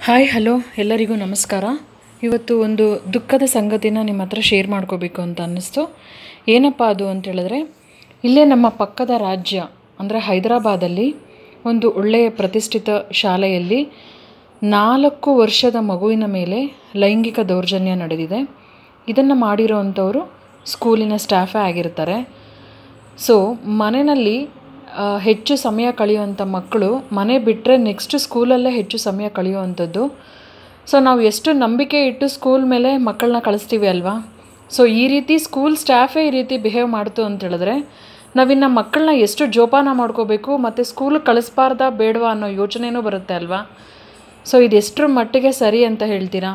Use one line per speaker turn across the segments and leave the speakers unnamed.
hi hello ಎಲ್ಲರಿಗೂ ನಮಸ್ಕಾರ ಇವತ್ತು ಒಂದು ದುಃಖದ ಸಂಗತಿನ ನಿಮ್ಮ ಹತ್ರ ಶೇರ್ ಮಾಡ್ಕೋಬೇಕು ಅಂತ ಅನ್ನಿಸ್ತು ಏನಪ್ಪ ಅದು ಅಂತ ಹೇಳಿದ್ರೆ ಇಲ್ಲೇ ನಮ್ಮ ಪಕ್ಕದ ರಾಜ್ಯ ಅಂದರೆ ಹೈದರಾಬಾದಲ್ಲಿ ಒಂದು ಒಳ್ಳೆಯ ಪ್ರತಿಷ್ಠಿತ ಶಾಲೆಯಲ್ಲಿ ನಾಲ್ಕು ವರ್ಷದ ಮಗುವಿನ ಮೇಲೆ ಲೈಂಗಿಕ ದೌರ್ಜನ್ಯ ನಡೆದಿದೆ ಇದನ್ನು ಮಾಡಿರೋವಂಥವರು ಸ್ಕೂಲಿನ ಸ್ಟಾಫೇ ಆಗಿರ್ತಾರೆ ಸೊ ಮನೆಯಲ್ಲಿ ಆ, ಹೆಚ್ಚು ಸಮಯ ಕಳೆಯುವಂಥ ಮಕ್ಕಳು ಮನೆ ಬಿಟ್ಟರೆ ನೆಕ್ಸ್ಟ್ ಸ್ಕೂಲಲ್ಲೇ ಹೆಚ್ಚು ಸಮಯ ಕಳೆಯುವಂಥದ್ದು ಸೊ ನಾವು ಎಷ್ಟು ನಂಬಿಕೆ ಇಟ್ಟು ಸ್ಕೂಲ್ ಮೇಲೆ ಮಕ್ಕಳನ್ನ ಕಳಿಸ್ತೀವಿ ಅಲ್ವಾ ಸೊ ಈ ರೀತಿ ಸ್ಕೂಲ್ ಸ್ಟಾಫೇ ಈ ರೀತಿ ಬಿಹೇವ್ ಮಾಡ್ತು ಅಂತ ಹೇಳಿದ್ರೆ ನಾವಿನ್ನು ಮಕ್ಕಳನ್ನ ಎಷ್ಟು ಜೋಪಾನ ಮಾಡ್ಕೋಬೇಕು ಮತ್ತು ಸ್ಕೂಲ್ ಕಳಿಸ್ಬಾರ್ದಾ ಬೇಡವಾ ಅನ್ನೋ ಯೋಚನೆನೂ ಬರುತ್ತೆ ಅಲ್ವಾ ಸೊ ಇದು ಎಷ್ಟರ ಮಟ್ಟಿಗೆ ಸರಿ ಅಂತ ಹೇಳ್ತೀರಾ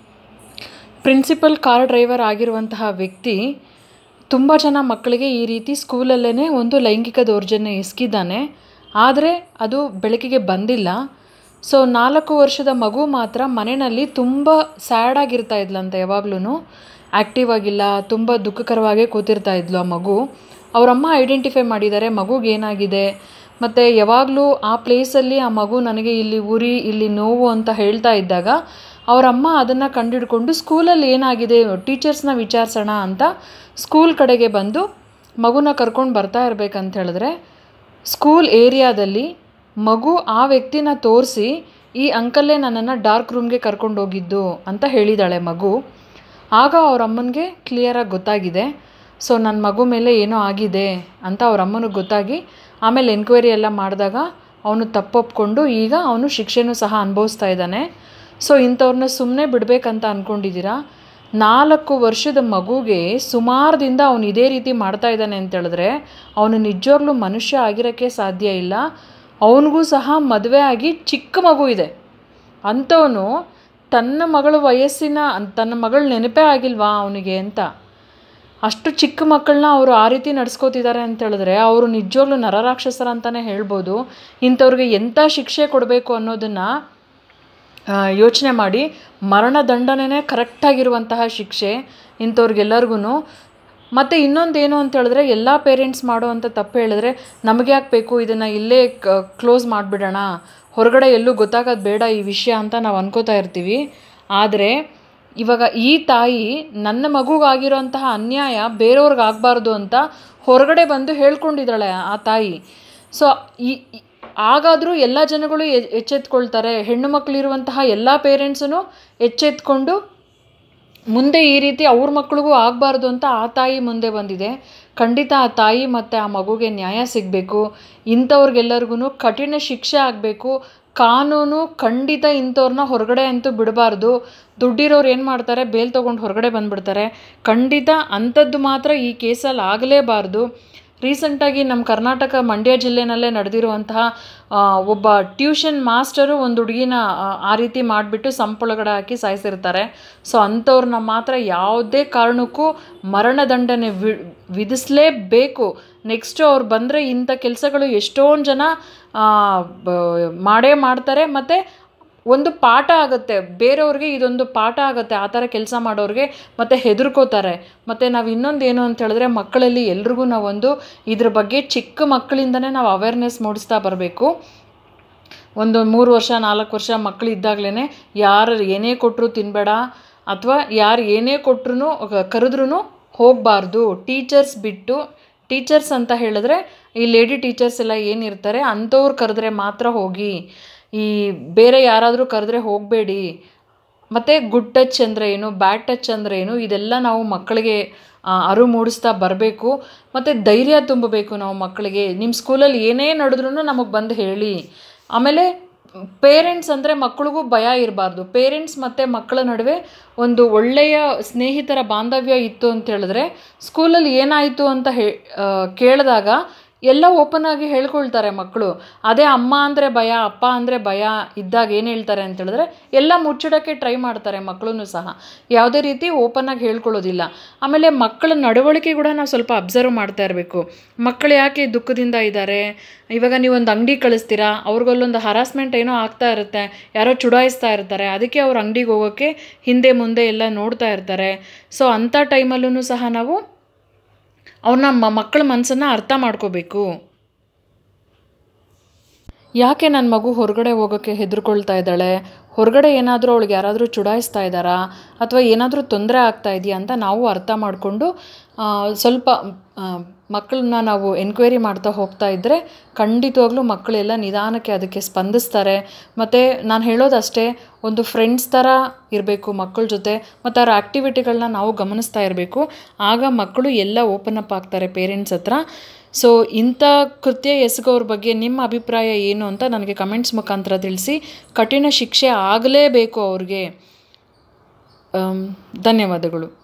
ಪ್ರಿನ್ಸಿಪಲ್ ಕಾರ್ ಡ್ರೈವರ್ ಆಗಿರುವಂತಹ ವ್ಯಕ್ತಿ ತುಂಬ ಜನ ಮಕ್ಕಳಿಗೆ ಈ ರೀತಿ ಸ್ಕೂಲಲ್ಲೇ ಒಂದು ಲೈಂಗಿಕ ದೌರ್ಜನ್ಯ ಎಸಗಿದ್ದಾನೆ ಆದರೆ ಅದು ಬೆಳಕಿಗೆ ಬಂದಿಲ್ಲ ಸೊ ನಾಲ್ಕು ವರ್ಷದ ಮಗು ಮಾತ್ರ ಮನೆಯಲ್ಲಿ ತುಂಬ ಸ್ಯಾಡ್ ಆಗಿರ್ತಾ ಇದ್ಲಂತೆ ಯಾವಾಗ್ಲೂ ಆ್ಯಕ್ಟಿವ್ ಆಗಿಲ್ಲ ತುಂಬ ದುಃಖಕರವಾಗೇ ಕೂತಿರ್ತಾ ಇದ್ಲು ಆ ಮಗು ಅವರಮ್ಮ ಐಡೆಂಟಿಫೈ ಮಾಡಿದ್ದಾರೆ ಮಗುಗೆ ಏನಾಗಿದೆ ಮತ್ತು ಯಾವಾಗಲೂ ಆ ಪ್ಲೇಸಲ್ಲಿ ಆ ಮಗು ನನಗೆ ಇಲ್ಲಿ ಉರಿ ಇಲ್ಲಿ ನೋವು ಅಂತ ಹೇಳ್ತಾ ಇದ್ದಾಗ ಅವರಮ್ಮ ಅದನ್ನು ಕಂಡಿಡ್ಕೊಂಡು ಸ್ಕೂಲಲ್ಲಿ ಏನಾಗಿದೆ ಟೀಚರ್ಸ್ನ ವಿಚಾರಿಸೋಣ ಅಂತ ಸ್ಕೂಲ್ ಕಡೆಗೆ ಬಂದು ಮಗುನ ಕರ್ಕೊಂಡು ಬರ್ತಾ ಇರಬೇಕಂತ ಹೇಳಿದ್ರೆ ಸ್ಕೂಲ್ ಏರಿಯಾದಲ್ಲಿ ಮಗು ಆ ವ್ಯಕ್ತಿನ ತೋರಿಸಿ ಈ ಅಂಕಲ್ಲೇ ನನ್ನನ್ನು ಡಾರ್ಕ್ ರೂಮ್ಗೆ ಕರ್ಕೊಂಡು ಹೋಗಿದ್ದು ಅಂತ ಹೇಳಿದಾಳೆ ಮಗು ಆಗ ಅವ್ರ ಅಮ್ಮನಿಗೆ ಕ್ಲಿಯರಾಗಿ ಗೊತ್ತಾಗಿದೆ ಸೊ ನನ್ನ ಮಗು ಮೇಲೆ ಏನೋ ಆಗಿದೆ ಅಂತ ಅವ್ರ ಅಮ್ಮನಿಗೆ ಗೊತ್ತಾಗಿ ಆಮೇಲೆ ಎನ್ಕ್ವೈರಿ ಎಲ್ಲ ಮಾಡಿದಾಗ ಅವನು ತಪ್ಪೊಪ್ಕೊಂಡು ಈಗ ಅವನು ಶಿಕ್ಷೆನೂ ಸಹ ಅನುಭವಿಸ್ತಾ ಇದ್ದಾನೆ ಸೊ ಇಂಥವ್ರನ್ನ ಸುಮ್ಮನೆ ಬಿಡಬೇಕಂತ ಅಂದ್ಕೊಂಡಿದ್ದೀರಾ ನಾಲ್ಕು ವರ್ಷದ ಮಗುಗೆ ಸುಮಾರದಿಂದ ಅವನು ಇದೇ ರೀತಿ ಮಾಡ್ತಾ ಇದ್ದಾನೆ ಅಂತ ಹೇಳಿದ್ರೆ ಅವನು ನಿಜವಾಗ್ಲೂ ಮನುಷ್ಯ ಆಗಿರೋಕ್ಕೆ ಸಾಧ್ಯ ಇಲ್ಲ ಅವನಿಗೂ ಸಹ ಮದುವೆ ಆಗಿ ಚಿಕ್ಕ ಮಗು ಇದೆ ಅಂಥವನು ತನ್ನ ಮಗಳ ವಯಸ್ಸಿನ ತನ್ನ ಮಗಳ ನೆನಪೇ ಆಗಿಲ್ವಾ ಅವನಿಗೆ ಅಂತ ಅಷ್ಟು ಚಿಕ್ಕ ಮಕ್ಕಳನ್ನ ಅವರು ಆ ರೀತಿ ನಡ್ಸ್ಕೋತಿದ್ದಾರೆ ಅಂತ ಹೇಳಿದ್ರೆ ಅವರು ನಿಜವಾಗ್ಲೂ ನರರಾಕ್ಷಸರ ಅಂತಲೇ ಹೇಳ್ಬೋದು ಇಂಥವ್ರಿಗೆ ಎಂಥ ಶಿಕ್ಷೆ ಕೊಡಬೇಕು ಅನ್ನೋದನ್ನು ಯೋಚನೆ ಮಾಡಿ ಮರಣದಂಡನೆ ಕರೆಕ್ಟಾಗಿರುವಂತಹ ಶಿಕ್ಷೆ ಇಂಥವ್ರಿಗೆಲ್ಲರಿಗೂ ಮತ್ತು ಇನ್ನೊಂದು ಏನು ಅಂತ ಹೇಳಿದ್ರೆ ಎಲ್ಲ ಪೇರೆಂಟ್ಸ್ ಮಾಡುವಂಥ ತಪ್ಪು ಹೇಳಿದ್ರೆ ನಮಗೆ ಯಾಕೆ ಬೇಕು ಇದನ್ನು ಇಲ್ಲೇ ಕ್ಲೋಸ್ ಮಾಡಿಬಿಡೋಣ ಹೊರಗಡೆ ಎಲ್ಲೂ ಗೊತ್ತಾಗೋದು ಬೇಡ ಈ ವಿಷಯ ಅಂತ ನಾವು ಅನ್ಕೋತಾ ಇರ್ತೀವಿ ಆದರೆ ಇವಾಗ ಈ ತಾಯಿ ನನ್ನ ಮಗುಗಾಗಿರೋಂತಹ ಅನ್ಯಾಯ ಬೇರೆಯವ್ರಿಗೆ ಆಗಬಾರ್ದು ಅಂತ ಹೊರಗಡೆ ಬಂದು ಹೇಳ್ಕೊಂಡಿದ್ದಾಳೆ ಆ ತಾಯಿ ಸೊ ಈ ಈ- ಹಾಗಾದರೂ ಎಲ್ಲ ಜನಗಳು ಎ- ಎಚ್ಚೆತ್ಕೊಳ್ತಾರೆ ಹೆಣ್ಣು ಮಕ್ಕಳಿರುವಂತಹ ಎಲ್ಲ ಪೇರೆಂಟ್ಸೂ ಎಚ್ಚೆತ್ಕೊಂಡು ಮುಂದೆ ಈ ರೀತಿ ಅವ್ರ ಮಕ್ಳಿಗೂ ಆಗಬಾರ್ದು ಅಂತ ಆ ತಾಯಿ ಮುಂದೆ ಬಂದಿದೆ ಖಂಡಿತ ಆ ತಾಯಿ ಮತ್ತು ಆ ಮಗುಗೆ ನ್ಯಾಯ ಸಿಗಬೇಕು ಇಂಥವ್ರಿಗೆಲ್ಲರಿಗೂ ಕಠಿಣ ಶಿಕ್ಷೆ ಆಗಬೇಕು ಕಾನೂನು ಖಂಡಿತ ಇಂಥವ್ರನ್ನ ಹೊರಗಡೆ ಅಂತೂ ಬಿಡಬಾರ್ದು ದುಡ್ಡಿರೋರು ಏನು ಮಾಡ್ತಾರೆ ಬೇಲ್ ತೊಗೊಂಡು ಹೊರಗಡೆ ಬಂದುಬಿಡ್ತಾರೆ ಖಂಡಿತ ಅಂಥದ್ದು ಮಾತ್ರ ಈ ಕೇಸಲ್ಲಿ ಆಗಲೇಬಾರ್ದು ರೀಸೆಂಟಾಗಿ ನಮ್ಮ ಕರ್ನಾಟಕ ಮಂಡ್ಯ ಜಿಲ್ಲೆನಲ್ಲೇ ನಡೆದಿರುವಂತಹ ಆ, ಒಬ್ಬ ಟ್ಯೂಷನ್ ಮಾಸ್ಟರು ಒಂದು ಹುಡುಗಿನ ಆ, ಆ ರೀತಿ ಮಾಡಿಬಿಟ್ಟು ಸಂಪೊಳಗಡೆ ಹಾಕಿ ಸಾಯಿಸಿರ್ತಾರೆ ಸೊ ಅಂಥವ್ರನ್ನ ಮಾತ್ರ ಯಾವುದೇ ಕಾರಣಕ್ಕೂ ಮರಣದಂಡನೆ ವಿ ವಿಧಿಸಲೇಬೇಕು ನೆಕ್ಸ್ಟು ಅವ್ರು ಬಂದರೆ ಇಂಥ ಕೆಲಸಗಳು ಎಷ್ಟೊಂದು ಜನ ಆ, ಬ- ಮಾಡೇ ಮಾಡ್ತಾರೆ ಮತ್ತು ಒಂದು ಪಾಠ ಆಗುತ್ತೆ ಬೇರೆಯವ್ರಿಗೆ ಇದೊಂದು ಪಾಠ ಆಗುತ್ತೆ ಆ ಥರ ಕೆಲಸ ಮಾಡೋರಿಗೆ ಮತ್ತು ಹೆದರ್ಕೋತಾರೆ ಮತ್ತು ನಾವು ಇನ್ನೊಂದು ಏನು ಅಂತ ಹೇಳಿದ್ರೆ ಮಕ್ಕಳಲ್ಲಿ ಎಲ್ರಿಗೂ ನಾವೊಂದು ಇದ್ರ ಬಗ್ಗೆ ಚಿಕ್ಕ ಮಕ್ಕಳಿಂದನೇ ನಾವು ಅವೇರ್ನೆಸ್ ಮೂಡಿಸ್ತಾ ಬರಬೇಕು ಒಂದು ಮೂರು ವರ್ಷ ನಾಲ್ಕು ವರ್ಷ ಮಕ್ಕಳು ಇದ್ದಾಗಲೇ ಯಾರು ಏನೇ ಕೊಟ್ಟರು ತಿನ್ನಬೇಡ ಅಥವಾ ಯಾರು ಏನೇ ಕೊಟ್ಟರು ಕರೆದ್ರೂ ಹೋಗಬಾರ್ದು ಟೀಚರ್ಸ್ ಬಿಟ್ಟು ಟೀಚರ್ಸ್ ಅಂತ ಹೇಳಿದ್ರೆ ಈ ಲೇಡಿ ಟೀಚರ್ಸ್ ಎಲ್ಲ ಏನಿರ್ತಾರೆ ಅಂಥವ್ರು ಕರೆದ್ರೆ ಮಾತ್ರ ಹೋಗಿ ಈ ಬೇರೆ ಯಾರಾದರೂ ಕರೆದ್ರೆ ಹೋಗಬೇಡಿ ಮತ್ತು ಗುಡ್ ಟಚ್ ಅಂದರೆ ಏನು ಬ್ಯಾಡ್ ಟಚ್ ಅಂದರೆ ಏನು ಇದೆಲ್ಲ ನಾವು ಮಕ್ಕಳಿಗೆ ಆ, ಅರಿವು ಮೂಡಿಸ್ತಾ ಬರಬೇಕು ಮತ್ತು ಧೈರ್ಯ ತುಂಬಬೇಕು ನಾವು ಮಕ್ಕಳಿಗೆ ನಿಮ್ಮ ಸ್ಕೂಲಲ್ಲಿ ಏನೇ ನಡೆದ್ರೂ ನಮಗೆ ಬಂದು ಹೇಳಿ ಆಮೇಲೆ ಪೇರೆಂಟ್ಸ್ ಅಂದರೆ ಮಕ್ಕಳಿಗೂ ಭಯ ಇರಬಾರ್ದು ಪೇರೆಂಟ್ಸ್ ಮತ್ತು ಮಕ್ಕಳ ನಡುವೆ ಒಂದು ಒಳ್ಳೆಯ ಸ್ನೇಹಿತರ ಬಾಂಧವ್ಯ ಇತ್ತು ಅಂತ ಹೇಳಿದ್ರೆ ಸ್ಕೂಲಲ್ಲಿ ಏನಾಯಿತು ಅಂತ ಹೇ ಆ, ಕೇಳಿದಾಗ ಎಲ್ಲ ಓಪನ್ ಆಗಿ ಹೇಳ್ಕೊಳ್ತಾರೆ ಮಕ್ಕಳು ಅದೇ ಅಮ್ಮ ಅಂದರೆ ಭಯ ಅಪ್ಪ ಅಂದರೆ ಭಯ ಇದ್ದಾಗ ಏನು ಹೇಳ್ತಾರೆ ಅಂತ ಹೇಳಿದ್ರೆ ಎಲ್ಲ ಮುಚ್ಚಿಡೋಕ್ಕೆ ಟ್ರೈ ಮಾಡ್ತಾರೆ ಮಕ್ಕಳು ಸಹ ಯಾವುದೇ ರೀತಿ ಓಪನ್ ಆಗಿ ಹೇಳ್ಕೊಳ್ಳೋದಿಲ್ಲ ಆಮೇಲೆ ಮಕ್ಕಳ ನಡವಳಿಕೆ ಕೂಡ ನಾವು ಸ್ವಲ್ಪ ಅಬ್ಸರ್ವ್ ಮಾಡ್ತಾ ಇರಬೇಕು ಮಕ್ಕಳು ಯಾಕೆ ದುಃಖದಿಂದ ಇದ್ದಾರೆ ಇವಾಗ ನೀವು ಒಂದು ಅಂಗಡಿ ಕಳಿಸ್ತೀರಾ ಅವ್ರಿಗಲ್ಲೊಂದು ಹರಾಸ್ಮೆಂಟ್ ಏನೋ ಆಗ್ತಾ ಇರುತ್ತೆ ಯಾರೋ ಚುಡಾಯಿಸ್ತಾ ಇರ್ತಾರೆ ಅದಕ್ಕೆ ಅವ್ರ ಅಂಗಡಿಗೆ ಹೋಗೋಕ್ಕೆ ಹಿಂದೆ ಮುಂದೆ ಎಲ್ಲ ನೋಡ್ತಾ ಇರ್ತಾರೆ ಸೊ ಅಂಥ ಟೈಮಲ್ಲೂ ಸಹ ನಾವು ಅವ್ರನ್ನ ಮಕ್ಕಳ ಮನಸ್ಸನ್ನು ಅರ್ಥ ಮಾಡ್ಕೋಬೇಕು ಯಾಕೆ ನನ್ನ ಮಗು ಹೊರಗಡೆ ಹೋಗೋಕ್ಕೆ ಹೆದರ್ಕೊಳ್ತಾ ಇದ್ದಾಳೆ ಹೊರಗಡೆ ಏನಾದರೂ ಅವಳಿಗೆ ಯಾರಾದರೂ ಚುಡಾಯಿಸ್ತಾ ಇದ್ದಾರಾ ಅಥವಾ ಏನಾದರೂ ತೊಂದರೆ ಆಗ್ತಾ ಇದೆಯಾ ಅಂತ ನಾವು ಅರ್ಥ ಮಾಡಿಕೊಂಡು ಸ್ವಲ್ಪ ಮಕ್ಕಳನ್ನ ನಾವು ಎನ್ಕ್ವೈರಿ ಮಾಡ್ತಾ ಹೋಗ್ತಾ ಇದ್ದರೆ ಖಂಡಿತವಾಗ್ಲೂ ಮಕ್ಕಳೆಲ್ಲ ನಿಧಾನಕ್ಕೆ ಅದಕ್ಕೆ ಸ್ಪಂದಿಸ್ತಾರೆ ಮತ್ತು ನಾನು ಹೇಳೋದಷ್ಟೇ ಒಂದು ಫ್ರೆಂಡ್ಸ್ ಥರ ಇರಬೇಕು ಮಕ್ಕಳ ಜೊತೆ ಮತ್ತು ಅವ್ರ ಆ್ಯಕ್ಟಿವಿಟಿಗಳನ್ನ ನಾವು ಗಮನಿಸ್ತಾ ಇರಬೇಕು ಆಗ ಮಕ್ಕಳು ಎಲ್ಲ ಓಪನ್ ಅಪ್ ಆಗ್ತಾರೆ ಪೇರೆಂಟ್ಸ್ ಹತ್ರ ಸೊ ಇಂಥ ಕೃತ್ಯ ಎಸಗೋರ ಬಗ್ಗೆ ನಿಮ್ಮ ಅಭಿಪ್ರಾಯ ಏನು ಅಂತ ನನಗೆ ಕಮೆಂಟ್ಸ್ ಮುಖಾಂತರ ತಿಳಿಸಿ ಕಠಿಣ ಶಿಕ್ಷೆ ಆಗಲೇಬೇಕು ಅವ್ರಿಗೆ ಧನ್ಯವಾದಗಳು